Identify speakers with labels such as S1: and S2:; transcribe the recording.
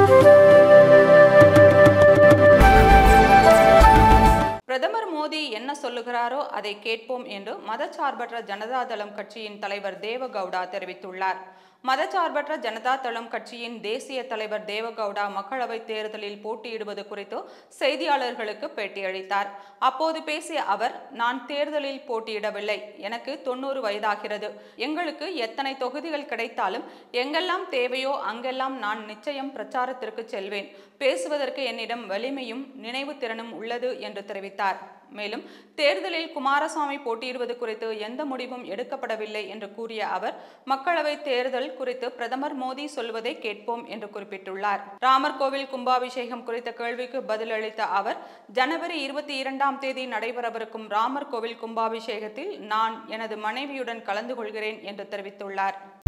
S1: பிரதமர் மோடி என்ன சொல்லுகிறாரோ அதை கேட்போம் என்று மதச்சார்பற்ற ஜனதாதளம் கட்சியின் தலைவர் தேவகவுடா தெரிவித்துள்ளார் மதச்சார்பற்ற ஜனதா தளம் கட்சியின் தேசிய தலைவர் தேவகவுடா மக்களவைத் தேர்தலில் போட்டியிடுவது குறித்து செய்தியாளர்களுக்கு பேட்டியளித்தார் அப்போது பேசிய அவர் நான் தேர்தலில் போட்டியிடவில்லை எனக்கு தொண்ணூறு வயதாகிறது எங்களுக்கு எத்தனை தொகுதிகள் கிடைத்தாலும் எங்கெல்லாம் தேவையோ அங்கெல்லாம் நான் நிச்சயம் பிரச்சாரத்திற்கு செல்வேன் பேசுவதற்கு என்னிடம் வலிமையும் நினைவு திறனும் உள்ளது என்று தெரிவித்தார் மேலும் தேர்தலில் குமாரசாமி போட்டியிடுவது குறித்து எந்த முடிவும் எடுக்கப்படவில்லை என்று கூறிய அவர் மக்களவை தேர்தல் குறித்து பிரதமர் மோடி சொல்வதை கேட்போம் என்று குறிப்பிட்டுள்ளார் ராமர் கோவில் கும்பாபிஷேகம் குறித்த கேள்விக்கு பதிலளித்த அவர் ஜனவரி இருபத்தி இரண்டாம் தேதி நடைபெறவிருக்கும் ராமர் கோவில் கும்பாபிஷேகத்தில் நான் எனது மனைவியுடன் கலந்து கொள்கிறேன் என்று தெரிவித்துள்ளார்